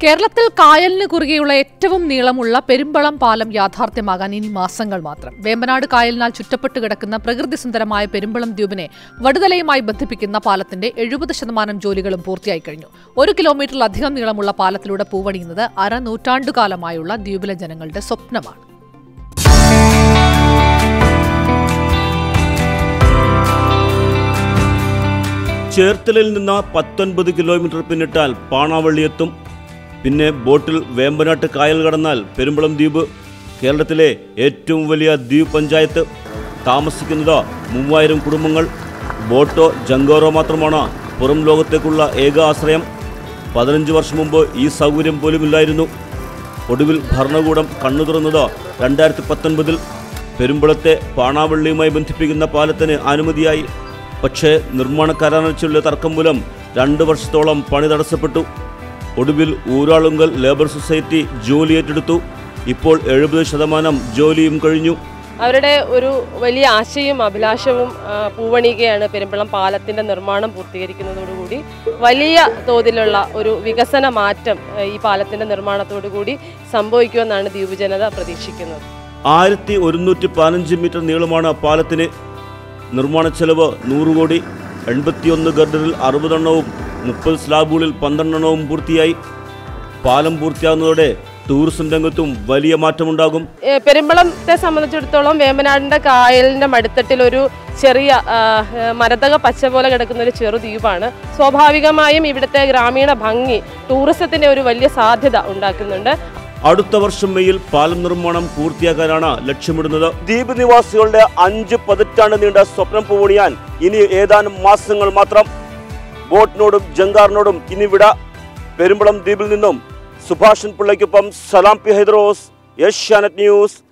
കേരളത്തിൽ കായലിന് കുറുകെയുള്ള ഏറ്റവും നീളമുള്ള പെരുമ്പളം പാലം യാഥാർത്ഥ്യമാകാൻ ഇനി മാസങ്ങൾ മാത്രം വേമ്പനാട് കായലിനാൽ ചുറ്റപ്പെട്ട് കിടക്കുന്ന പ്രകൃതി സുന്ദരമായ പെരുമ്പളം ദ്വീപിനെ വടുതലയുമായി ബന്ധിപ്പിക്കുന്ന പാലത്തിന്റെ എഴുപത് ശതമാനം ജോലികളും പൂർത്തിയായി കഴിഞ്ഞു ഒരു കിലോമീറ്ററിലധികം നീളമുള്ള പാലത്തിലൂടെ പൂവണിയുന്നത് അര നൂറ്റാണ്ടുകാലമായുള്ള ദ്വീപിലെ ജനങ്ങളുടെ സ്വപ്നമാണ് ചേർത്തലയിൽ നിന്ന് പത്തൊൻപത് കിലോമീറ്റർ പിന്നിട്ടാൽ പാണാവള്ളി എത്തും പിന്നെ ബോട്ടിൽ വേമ്പനാട്ട് കായൽ കടന്നാൽ പെരുമ്പളം ദ്വീപ് കേരളത്തിലെ ഏറ്റവും വലിയ ദ്വീപ് പഞ്ചായത്ത് താമസിക്കുന്നത് മൂവായിരം കുടുംബങ്ങൾ ബോട്ടോ ജങ്കോറോ മാത്രമാണ് പുറം ലോകത്തേക്കുള്ള ഏക ആശ്രയം പതിനഞ്ച് വർഷം മുമ്പ് ഈ സൗകര്യം പോലുമില്ലായിരുന്നു ഒടുവിൽ ഭരണകൂടം കണ്ണു തുറന്നത് രണ്ടായിരത്തി പത്തൊൻപതിൽ പെരുമ്പളത്തെ പാണാവള്ളിയുമായി ബന്ധിപ്പിക്കുന്ന പാലത്തിന് അനുമതിയായി പക്ഷേ നിർമ്മാണ കരാറിച്ചുള്ള തർക്കം മൂലം രണ്ട് വർഷത്തോളം പണി തടസ്സപ്പെട്ടു ഒടുവിൽ ഊരാളുങ്കൽ ലേബർ സൊസൈറ്റി ജോലി ഏറ്റെടുത്തു ഇപ്പോൾ എഴുപത് ശതമാനം ജോലിയും കഴിഞ്ഞു അവരുടെ ഒരു വലിയ ആശയും അഭിലാഷവും ആ, പൂവണികയാണ് പെരുമ്പളം പാലത്തിന്റെ നിർമ്മാണം പൂർത്തീകരിക്കുന്നതോടുകൂടി വലിയ തോതിലുള്ള ഒരു വികസന മാറ്റം ആ, ഈ പാലത്തിന്റെ നിർമ്മാണത്തോടുകൂടി സംഭവിക്കുമെന്നാണ് ദ്വീപ് ജനത പ്രതീക്ഷിക്കുന്നത് ആയിരത്തി ഒരുന്നൂറ്റി പതിനഞ്ച് മീറ്റർ നീളമാണ് പാലത്തിന് നിർമ്മാണ ചെലവ് നൂറ് കോടി എൺപത്തിയൊന്ന് ഗർഡറിൽ അറുപതെണ്ണവും മുപ്പത് സ്ലാബുകളിൽ പന്ത്രണ്ടെണ്ണവും പൂർത്തിയായി പാലം പൂർത്തിയാകുന്നതോടെ ടൂറിസം രംഗത്തും വലിയ മാറ്റമുണ്ടാകും ഏ, പെരുമ്പളത്തെ സംബന്ധിച്ചിടത്തോളം വേമ്പനാടിന്റെ കായലിന്റെ മടിത്തട്ടിൽ ഒരു ചെറിയ ആ, ഏ, മരതക പച്ച പോലെ കിടക്കുന്ന ഒരു ചെറു ദ്വീപാണ് സ്വാഭാവികമായും ഇവിടുത്തെ ഗ്രാമീണ ഭംഗി ടൂറിസത്തിന്റെ ഒരു വലിയ സാധ്യത ഉണ്ടാക്കുന്നുണ്ട് അടുത്ത വർഷം മെയ്യിൽ പാലം നിർമ്മാണം പൂർത്തിയാക്കാനാണ് ലക്ഷ്യമിടുന്നത് ദ്വീപ് നിവാസികളുടെ അഞ്ച് പതിറ്റാണ്ട് നീണ്ട സ്വപ്നം പൂവണിയാൻ ഇനി ഏതാനും മാസങ്ങൾ മാത്രം ബോട്ടിനോടും ജങ്കാറിനോടും ഇനി വിട പെരുമ്പളം ദ്വീപിൽ നിന്നും സുഭാഷൻ പിള്ളയ്ക്കൊപ്പം സലാം പി ഹൈദ്രോസ് ഏഷ്യാനെറ്റ് ന്യൂസ്